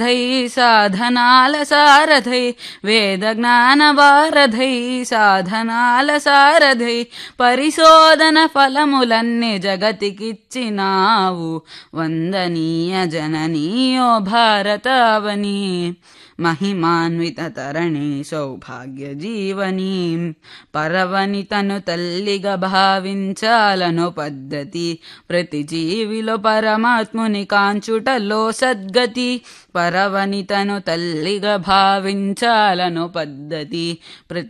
ధై సాధనాల సారథై వేద జ్ఞాన వారధై సాధనాల సారథై పరిశోధన ఫలములన్నీ జగతికిచ్చినావు వందనీయ జననీయో భారతావని మహిమాన్విత తరణి సౌభాగ్య జీవని పరవని తను తల్లిగా భావించాలను పద్ధతి ప్రతి జీవిలో పరమాత్ముని కాంచుటలో సద్గతి పరవని తను తల్లిగా భావించాలను పద్ధతి ప్రతి